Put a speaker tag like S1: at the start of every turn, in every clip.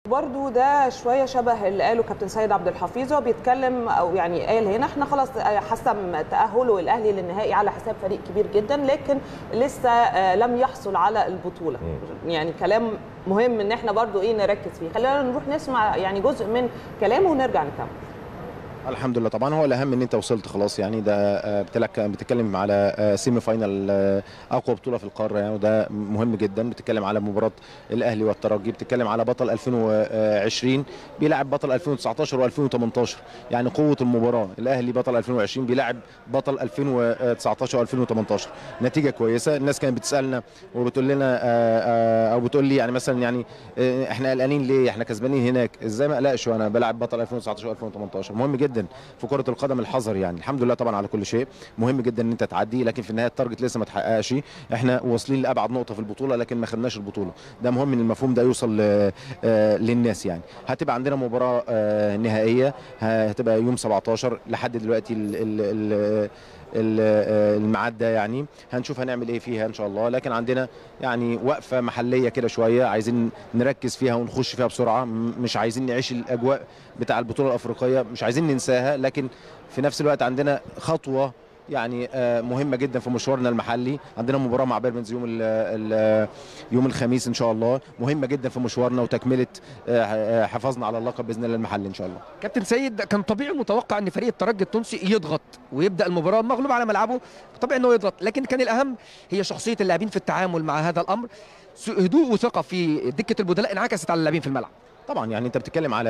S1: برضو ده شويه شبه اللي قاله كابتن سيد عبد الحفيظ هو بيتكلم او يعني قال هنا احنا خلاص حسم تاهله الاهلي للنهائي على حساب فريق كبير جدا لكن لسه آه، لم يحصل على البطوله يعني كلام مهم ان احنا برضو ايه نركز فيه خلينا نروح نسمع يعني جزء من كلامه ونرجع نكمل
S2: الحمد لله طبعا هو الاهم ان انت وصلت خلاص يعني ده آه، بتلك بتتكلم على آه، سيمي فاينال آه، اقوى بطوله في القاره يعني وده مهم جدا بتتكلم على مباراه الاهلي والترجي بتتكلم على بطل 2020 بيلعب بطل 2019 و2018 يعني قوه المباراه الاهلي بطل 2020 بيلعب بطل 2019 و2018 نتيجه كويسه الناس كانت بتسالنا وبتقول لنا آه، آه، او بتقول لي يعني مثلا يعني آه، احنا قلقانين ليه احنا كسبانين هناك ازاي ما اقلقش وانا بلعب بطل 2019 و2018 مهم جدا في كره القدم الحذر يعني الحمد لله طبعا على كل شيء مهم جدا ان انت تعدي لكن في النهايه التارجت لسه ما اتحققش احنا واصلين لابعد نقطه في البطوله لكن ما خدناش البطوله ده مهم ان المفهوم ده يوصل ل- آه، للناس يعني هتبقى عندنا مباراه آه، نهائيه هتبقى يوم 17 لحد دلوقتي ال- ال- ال- ال- آه، الميعاد ده يعني هنشوف هنعمل ايه فيها ان شاء الله لكن عندنا يعني وقفه محليه كده شويه عايزين نركز فيها ونخش فيها بسرعه م- مش عايزين نعيش الاجواء بتاع البطوله الافريقيه مش عايزين ننساها لكن في نفس الوقت عندنا خطوه يعني آه، مهمه جدا في مشوارنا المحلي عندنا مباراه مع بيراميدز يوم ال ال يوم الخميس ان شاء الله مهمه جدا في مشوارنا وتكمله آه، آه، حفاظنا على اللقب باذن الله المحلي ان شاء الله
S3: كابتن سيد كان طبيعي متوقع ان فريق الترجي التونسي يضغط ويبدا المباراه مغلوب على ملعبه طبيعي انه يضغط لكن كان الاهم هي شخصيه اللاعبين في التعامل مع هذا الامر س- هدوء وثقه في دكه البدلاء انعكست على اللاعبين في الملعب
S2: طبعا يعني انت بتتكلم على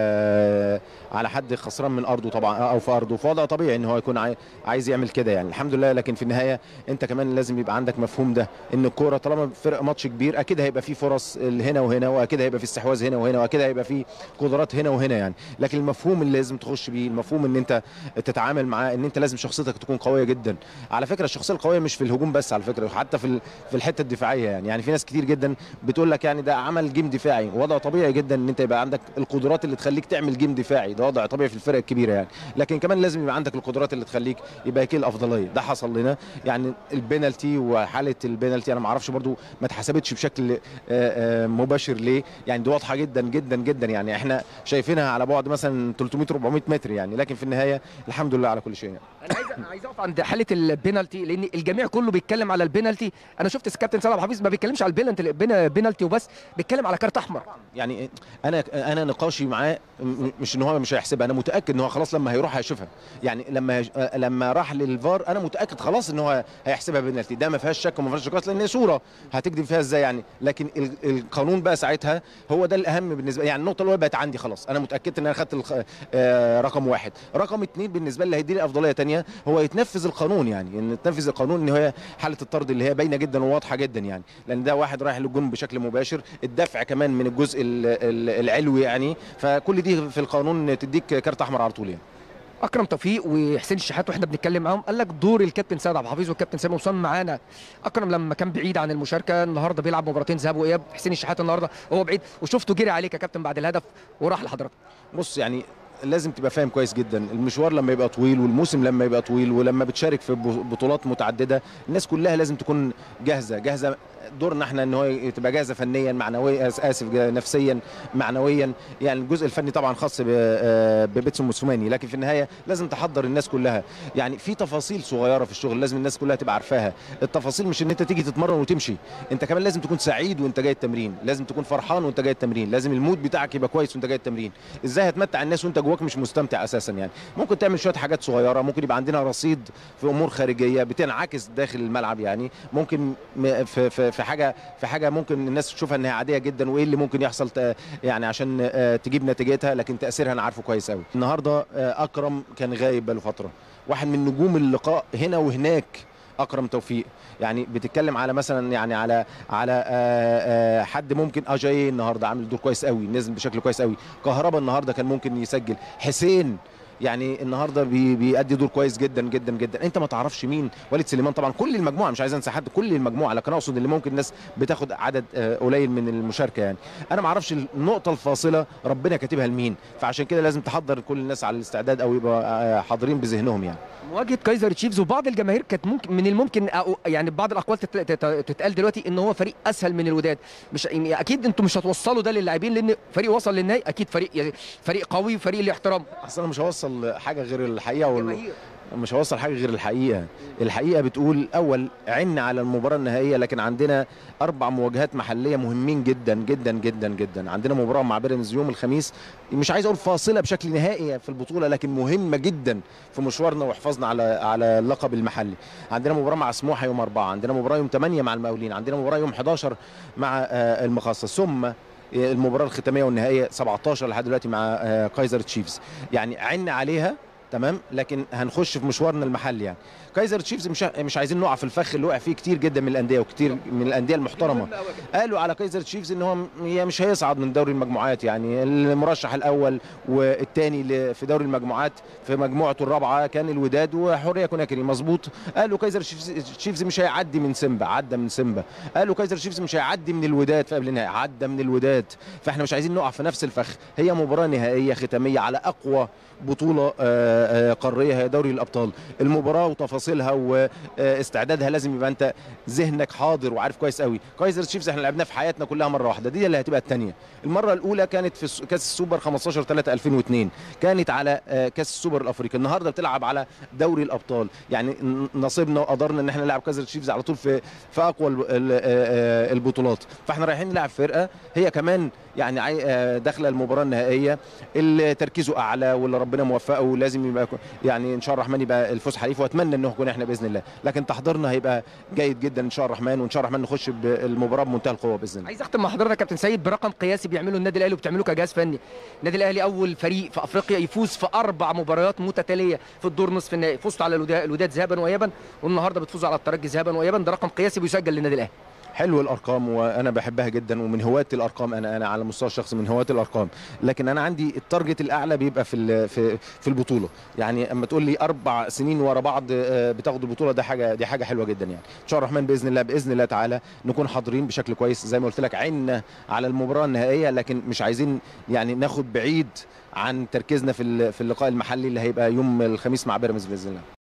S2: على حد خسران من ارضه طبعا او في ارضه فوضع طبيعي ان هو يكون عاي- عايز يعمل كده يعني الحمد لله لكن في النهايه انت كمان لازم يبقى عندك مفهوم ده ان الكوره طالما فرق ماتش كبير اكيد هيبقى فيه فرص هنا وهنا واكيد هيبقى فيه استحواذ هنا وهنا واكيد هيبقى فيه قدرات هنا وهنا يعني لكن المفهوم اللي لازم تخش بيه المفهوم ان انت تتعامل معاه ان انت لازم شخصيتك تكون قويه جدا على فكره الشخصيه القويه مش في الهجوم بس على فكره حتى في ال- في الحته الدفاعيه يعني يعني في ناس كتير جدا بتقول لك يعني ده عمل جيم دفاعي وضع طبيعي جدا ان انت يبقى عندك القدرات اللي تخليك تعمل جيم دفاعي ده وضع طبيعي في الفرق الكبيره يعني لكن كمان لازم يبقى عندك القدرات اللي تخليك يبقى هيك الافضليه ده حصل لنا يعني البينالتي وحاله البينالتي انا ما اعرفش برضو ما اتحسبتش بشكل آه، آه، مباشر ليه يعني دي واضحه جدا جدا جدا يعني احنا شايفينها على بعد مثلا 300 400 متر يعني لكن في النهايه الحمد لله على كل شيء يعني.
S3: انا عايز عايز اقف عند حاله البينالتي لان الجميع كله بيتكلم على البينالتي انا شفت كابتن سيد عبد الحفيظ ما بيتكلمش على البينالتي بينالتي وبس بيتكلم على كارت احمر
S2: يعني انا انا نقاشي معاه م- مش ان هو مش هيحسبها انا متاكد ان هو خلاص لما هيروح هيشوفها يعني لما هيش- لما راح للفار انا متاكد خلاص ان هو هيحسبها بنالتي ده ما فيهاش شك وما فيهاش نقاش لان هي صوره هتكذب فيها ازاي يعني لكن ال- القانون بقى ساعتها هو ده الاهم بالنسبه يعني النقطه الاولى بقت عندي خلاص انا متاكد ان انا خدت الخ... آه، رقم واحد رقم اثنين بالنسبه لي هيديني افضليه تانية هو يتنفذ القانون يعني ان تنفذ القانون ان هي حاله الطرد اللي هي باينه جدا وواضحه جدا يعني لان ده واحد رايح للجون بشكل مباشر الدفع كمان من الجزء ال- ال- العلوي يعني فكل دي في القانون تديك كارت احمر على طول يعني
S3: اكرم توفيق وحسين الشحات واحنا بنتكلم معاهم قال لك دور الكابتن سيد عبد الحفيظ والكابتن سامي وسام معانا اكرم لما كان بعيد عن المشاركه النهارده بيلعب مباراتين ذهاب واياب حسين الشحات النهارده وهو بعيد وشفته جري عليك يا كابتن بعد الهدف وراح لحضرتك
S2: بص يعني لازم تبقى فاهم كويس جدا المشوار لما يبقى طويل والموسم لما يبقى طويل ولما بتشارك في ب- بطولات متعدده الناس كلها لازم تكون جاهزه جاهزه دورنا احنا ان هو تبقى جاهزه فنيا معنويا آس- اسف جا- نفسيا معنويا يعني الجزء الفني طبعا خاص ب- آه، ببيتسو موسوماني لكن في النهايه لازم تحضر الناس كلها يعني في تفاصيل صغيره في الشغل لازم الناس كلها تبقى عارفاها التفاصيل مش ان انت تيجي تتمرن وتمشي انت كمان لازم تكون سعيد وانت جاي التمرين لازم تكون فرحان وانت جاي التمرين لازم المود بتاعك يبقى كويس وانت جاي التمرين ازاي هتمتع الناس وانت جواك مش مستمتع اساسا يعني ممكن تعمل شويه حاجات صغيره ممكن يبقى عندنا رصيد في امور خارجيه بتنعكس داخل الملعب يعني ممكن م- في في في حاجه في حاجه ممكن الناس تشوفها انها عاديه جدا وايه اللي ممكن يحصل ت- يعني عشان آه، تجيب نتيجتها لكن تاثيرها انا عارفه كويس قوي النهارده آه، اكرم كان غايب بقاله فتره واحد من نجوم اللقاء هنا وهناك اكرم توفيق يعني بتتكلم على مثلا يعني على على آه، آه، حد ممكن اجاي النهارده عامل دور كويس قوي نزل بشكل كويس قوي كهربا النهارده كان ممكن يسجل حسين يعني النهارده بي بيأدي دور كويس جدا جدا جدا انت ما تعرفش مين وليد سليمان طبعا كل المجموعه مش عايز انسى حد كل المجموعه لكن اقصد اللي ممكن الناس بتاخد عدد آه، قليل من المشاركه يعني انا ما اعرفش النقطه الفاصله ربنا كاتبها لمين فعشان كده لازم تحضر كل الناس على الاستعداد او يبقى آه، حاضرين بذهنهم يعني
S3: مواجهه كايزر تشيفز وبعض الجماهير كانت ممكن من الممكن أو يعني بعض الاقوال تت- تت- تتقال دلوقتي ان هو فريق اسهل من الوداد مش يعني اكيد انتم مش هتوصلوا ده للاعبين لان فريق وصل للنهائي اكيد فريق يعني فريق قوي وفريق له احترام
S2: اصل انا مش هوصل حاجه غير الحقيقه وال...
S3: جماهير.
S2: مش هوصل حاجه غير الحقيقه الحقيقه بتقول اول عنا على المباراه النهائيه لكن عندنا اربع مواجهات محليه مهمين جدا جدا جدا جدا عندنا مباراه مع بيراميدز يوم الخميس مش عايز اقول فاصله بشكل نهائي في البطوله لكن مهمه جدا في مشوارنا وحفاظنا على على اللقب المحلي عندنا مباراه مع سموحه يوم أربعة عندنا مباراه يوم 8 مع المقاولين عندنا مباراه يوم 11 مع آه، المخصص ثم المباراه الختاميه والنهائيه 17 لحد دلوقتي مع آه، كايزر تشيفز يعني عنا عليها تمام لكن هنخش في مشوارنا المحلي يعني كايزر تشيفز مش مش عايزين نقع في الفخ اللي وقع فيه كتير جدا من الانديه وكتير من الانديه المحترمه قالوا على كايزر تشيفز ان هو م- هي مش هيصعد من دوري المجموعات يعني المرشح الاول والثاني في دوري المجموعات في مجموعته الرابعه كان الوداد وحوريه كوناكري مظبوط قالوا كايزر تشيفز تشيفز مش هيعدي من سيمبا عدى من سيمبا قالوا كايزر تشيفز مش هيعدي من الوداد في قبل النهائي عدى من الوداد فاحنا مش عايزين نقع في نفس الفخ هي مباراه نهائيه ختاميه على اقوى بطوله آه، آه، قاريه هي دوري الابطال المباراه وتفاصيلها واستعدادها لازم يبقى انت ذهنك حاضر وعارف كويس قوي كايزر تشيفز احنا لعبناه في حياتنا كلها مره واحده دي اللي هتبقى الثانيه المره الاولى كانت في الس- كاس السوبر 15 3 2002 كانت على آه، كاس السوبر الافريقي النهارده بتلعب على دوري الابطال يعني ن- نصيبنا وقدرنا ان احنا نلعب كايزر تشيفز على طول في في اقوى ال- ال- آه، آه، البطولات فاحنا رايحين نلعب فرقه هي كمان يعني عاي- آه، داخله المباراه النهائيه اللي تركيزه اعلى واللي ربنا موفقه ولازم يبقى كو- يعني ان شاء الله الرحمن يبقى الفوز حليف واتمنى انه يكون احنا باذن الله لكن تحضيرنا هيبقى جيد جدا ان شاء الله الرحمن وان شاء الله الرحمن نخش بالمباراه بمنتهى القوه باذن الله
S3: عايز اختم مع حضرتك يا كابتن سيد برقم قياسي بيعمله النادي الاهلي وبتعمله كجهاز فني النادي الاهلي اول فريق في افريقيا يفوز في اربع مباريات متتاليه في الدور نصف النهائي فزتوا على الودا- الوداد ذهابا وايابا والنهارده بتفوزوا على الترجي ذهابا وايابا ده رقم قياسي بيسجل للنادي الاهلي
S2: حلو الارقام وانا بحبها جدا ومن هواة الارقام انا انا على المستوى الشخصي من هواة الارقام لكن انا عندي التارجت الاعلى بيبقى في ال- في في البطوله يعني اما تقول لي اربع سنين ورا بعض آه، بتاخد البطوله ده حاجه دي حاجه حلوه جدا يعني ان شاء الله الرحمن باذن الله باذن الله تعالى نكون حاضرين بشكل كويس زي ما قلت لك عنا على المباراه النهائيه لكن مش عايزين يعني ناخد بعيد عن تركيزنا في ال- في اللقاء المحلي اللي هيبقى يوم الخميس مع بيراميدز باذن الله